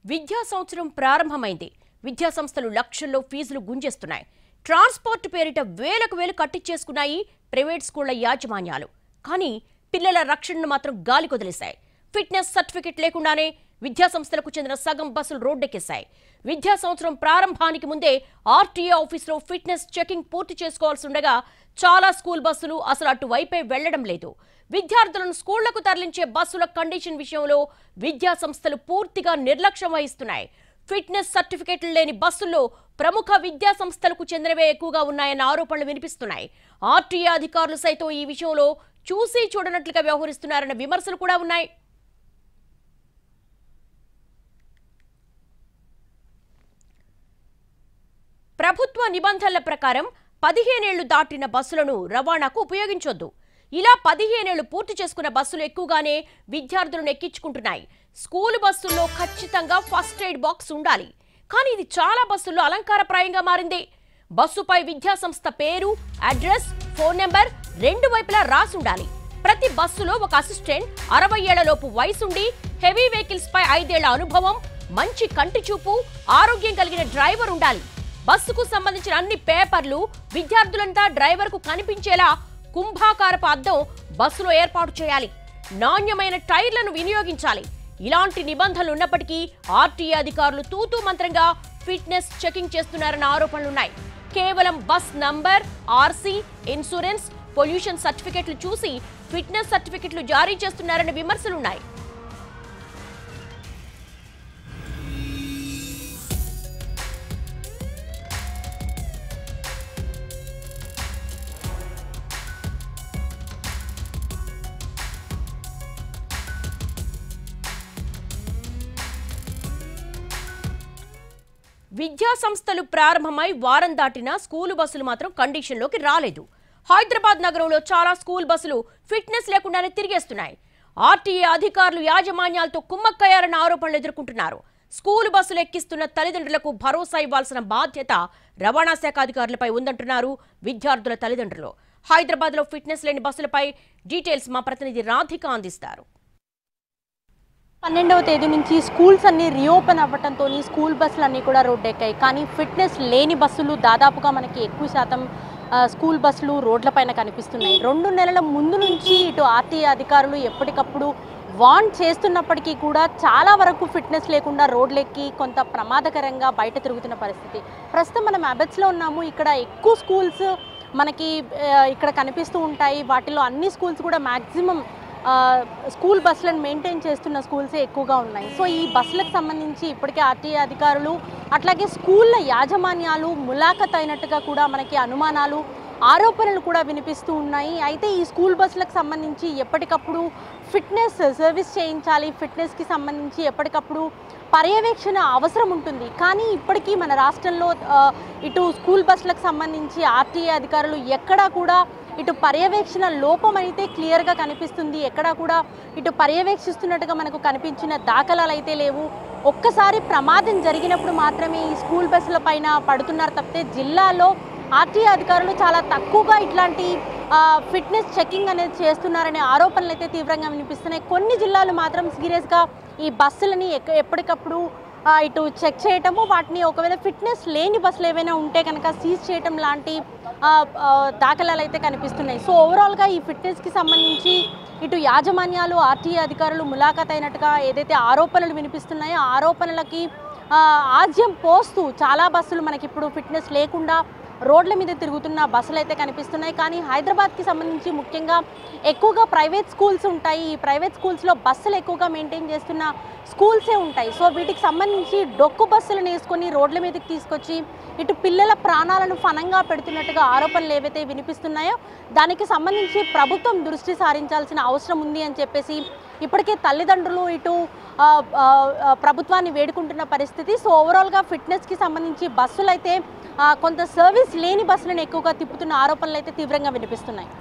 విద్యా సంవత్సరం ప్రారంభమైంది విద్యా సంస్థలు లక్షల్లో ఫీజులు గుంజేస్తున్నాయి ట్రాన్స్పోర్ట్ పేరిట వేలకు వేలు కట్టించేసుకున్నాయి ప్రైవేట్ స్కూళ్ల యాజమాన్యాలు కానీ పిల్లల రక్షణను మాత్రం గాలి కొదిలేశాయి ఫిట్నెస్ సర్టిఫికెట్ లేకుండానే విద్యా సంస్థలకు చెందిన సగం బస్సులు రోడ్డెక్కేశాయి విద్యా సంవత్సరం ప్రారంభానికి ముందే ఆర్టీఏ ఆఫీసులో ఫిట్నెస్ చెకింగ్ పూర్తి చేసుకోవాల్సి ఉండగా చాలా స్కూల్ బస్సులు అసలు అటువైపే వెళ్లడం లేదు విద్యార్థులను స్కూళ్లకు తరలించే బస్సుల కండిషన్ విషయంలో విద్యా సంస్థలు పూర్తిగా నిర్లక్ష్యం వహిస్తున్నాయి ఫిట్నెస్ సర్టిఫికెట్లు లేని బస్సుల్లో ప్రముఖ విద్యా సంస్థలకు చెందినవే ఎక్కువగా ఉన్నాయన్న ఆరోపణలు వినిపిస్తున్నాయి ఆర్టీఏ అధికారులు సైతం ఈ విషయంలో చూసి చూడనట్లుగా వ్యవహరిస్తున్నారన్న విమర్శలు కూడా ఉన్నాయి ప్రభుత్వ నిబంధనల ప్రకారం పదిహేనేళ్లు దాటిన బస్సులను రవాణాకు ఉపయోగించొద్దు ఇలా పదిహేనేళ్లు పూర్తి చేసుకున్న బస్సులు ఎక్కువగానే విద్యార్థులను ఎక్కించుకుంటున్నాయి స్కూలు బస్సుల్లో ఖచ్చితంగా ఫస్ట్ ఎయిడ్ బాక్స్ ఉండాలి కానీ ఇది చాలా బస్సుల్లో అలంకారప్రాయంగా మారింది బస్సుపై విద్యా సంస్థ పేరు అడ్రస్ ఫోన్ నెంబర్ రెండు వైపులా రాసి ఉండాలి ప్రతి బస్సులో ఒక అసిస్టెంట్ అరవై ఏళ్లలోపు వయసుండి హెవీ వెహికల్స్ పై ఐదేళ్ల అనుభవం మంచి కంటి చూపు ఆరోగ్యం కలిగిన డ్రైవర్ ఉండాలి బస్సుకు సంబంధించిన అన్ని పేపర్లు విద్యార్థులంతా డ్రైవర్కు కనిపించేలా కుంభాకారపు అద్దం బస్సులో ఏర్పాటు చేయాలి నాణ్యమైన టైర్లను వినియోగించాలి ఇలాంటి నిబంధనలు ఉన్నప్పటికీ ఆర్టీఏ అధికారులు తూతూ మంత్రంగా ఫిట్నెస్ చెకింగ్ చేస్తున్నారన్న ఆరోపణలున్నాయి కేవలం bus number RC insurance pollution సర్టిఫికెట్లు చూసి ఫిట్నెస్ సర్టిఫికెట్లు జారీ చేస్తున్నారన్న విమర్శలున్నాయి విద్యా సంస్థలు ప్రారంభమై వారం దాటినా స్కూలు బస్సులు మాత్రం కండిషన్లోకి రాలేదు హైదరాబాద్ నగరంలో చాలా స్కూల్ బస్సులు ఫిట్నెస్ లేకుండానే తిరిగేస్తున్నాయి ఆర్టీఏ అధికారులు యాజమాన్యాలతో కుమ్మక్కయ్యారన్న ఆరోపణలు ఎదుర్కొంటున్నారు స్కూలు బస్సులు ఎక్కిస్తున్న తల్లిదండ్రులకు భరోసా ఇవ్వాల్సిన బాధ్యత రవాణా శాఖ అధికారులపై ఉందంటున్నారు విద్యార్థుల తల్లిదండ్రులు హైదరాబాద్లో ఫిట్నెస్ లేని బస్సులపై డీటెయిల్స్ మా ప్రతినిధి రాధిక అందిస్తారు పన్నెండవ తేదీ నుంచి స్కూల్స్ అన్ని రీఓపెన్ అవ్వడంతో స్కూల్ బస్సులు అన్నీ కూడా రోడ్డెక్కాయి కానీ ఫిట్నెస్ లేని బస్సులు దాదాపుగా మనకి ఎక్కువ శాతం ఆ, స్కూల్ బస్సులు రోడ్లపైన కనిపిస్తున్నాయి రెండు నెలల ముందు నుంచి ఇటు ఆర్టీఏ అధికారులు ఎప్పటికప్పుడు వార్న్ చేస్తున్నప్పటికీ కూడా చాలా వరకు ఫిట్నెస్ లేకుండా రోడ్లెక్కి కొంత ప్రమాదకరంగా బయట తిరుగుతున్న పరిస్థితి ప్రస్తుతం మనం అబెట్స్లో ఉన్నాము ఇక్కడ ఎక్కువ స్కూల్స్ మనకి ఆ, ఇక్కడ కనిపిస్తూ ఉంటాయి వాటిలో అన్ని స్కూల్స్ కూడా మ్యాక్సిమం ఆ, స్కూల్ బస్సులను మెయింటైన్ చేస్తున్న స్కూల్సే ఎక్కువగా ఉన్నాయి సో ఈ బస్సులకు సంబంధించి ఇప్పటికే ఆర్టీఏ అధికారులు అట్లాగే స్కూళ్ళ యాజమాన్యాలు ములాఖత్ అయినట్టుగా కూడా మనకి అనుమానాలు ఆరోపణలు కూడా వినిపిస్తూ ఉన్నాయి అయితే ఈ స్కూల్ బస్సులకు సంబంధించి ఎప్పటికప్పుడు ఫిట్నెస్ సర్వీస్ చేయించాలి ఫిట్నెస్కి సంబంధించి ఎప్పటికప్పుడు పర్యవేక్షణ అవసరం ఉంటుంది కానీ ఇప్పటికీ మన రాష్ట్రంలో ఆ, ఇటు స్కూల్ బస్సులకు సంబంధించి ఆర్టీఏ అధికారులు ఎక్కడా కూడా ఇటు పర్యవేక్షణ లోపం అయితే క్లియర్గా కనిపిస్తుంది ఎక్కడా కూడా ఇటు పర్యవేక్షిస్తున్నట్టుగా మనకు కనిపించిన దాఖలాలు అయితే లేవు ఒక్కసారి ప్రమాదం జరిగినప్పుడు మాత్రమే ఈ స్కూల్ బస్సుల పైన పడుతున్నారు తప్పితే జిల్లాలో ఆర్టీఏ అధికారులు చాలా తక్కువగా ఇట్లాంటి ఆ, ఫిట్నెస్ చెకింగ్ అనేది చేస్తున్నారనే ఆరోపణలు అయితే తీవ్రంగా వినిపిస్తున్నాయి కొన్ని జిల్లాలు మాత్రం సీరియస్గా ఈ బస్సులని ఎక్క- ఎప్పటికప్పుడు ఆ, ఇటు చెక్ చేయటము వాటిని ఒకవేళ ఫిట్నెస్ లేని బస్సులు ఏవైనా ఉంటే కనుక సీజ్ చేయటం లాంటి ఆ, ఆ, దాఖలాలు అయితే కనిపిస్తున్నాయి సో ఓవరాల్గా ఈ ఫిట్నెస్కి సంబంధించి ఇటు యాజమాన్యాలు ఆర్టీఏ అధికారులు ములాఖాత్ అయినట్టుగా ఏదైతే ఆరోపణలు వినిపిస్తున్నాయో ఆ ఆరోపణలకి ఆ, ఆజ్యం పోస్తూ చాలా బస్సులు మనకి ఇప్పుడు ఫిట్నెస్ లేకుండా రోడ్ల మీద తిరుగుతున్న బస్సులు అయితే కనిపిస్తున్నాయి కానీ హైదరాబాద్కి సంబంధించి ముఖ్యంగా ఎక్కువగా ప్రైవేట్ స్కూల్స్ ఉంటాయి ఈ ప్రైవేట్ స్కూల్స్లో బస్సులు ఎక్కువగా మెయింటైన్ చేస్తున్న స్కూల్సే ఉంటాయి సో వీటికి సంబంధించి డొక్కు బస్సులను వేసుకొని రోడ్ల మీదకి తీసుకొచ్చి ఇటు పిల్లల ప్రాణాలను ఫనంగా పెడుతున్నట్టుగా ఆరోపణలు ఏవైతే వినిపిస్తున్నాయో దానికి సంబంధించి ప్రభుత్వం దృష్టి సారించాల్సిన అవసరం ఉంది అని చెప్పేసి ఇప్పటికే తల్లిదండ్రులు ఇటు ఆ, ఆ, ఆ, ప్రభుత్వాన్ని వేడుకుంటున్న పరిస్థితి సో ఓవరాల్గా ఫిట్నెస్కి సంబంధించి బస్సులు అయితే ఆ, కొంత సర్వీస్ లేని బస్సులను ఎక్కువగా తిప్పుతున్న ఆరోపణలు అయితే తీవ్రంగా వినిపిస్తున్నాయి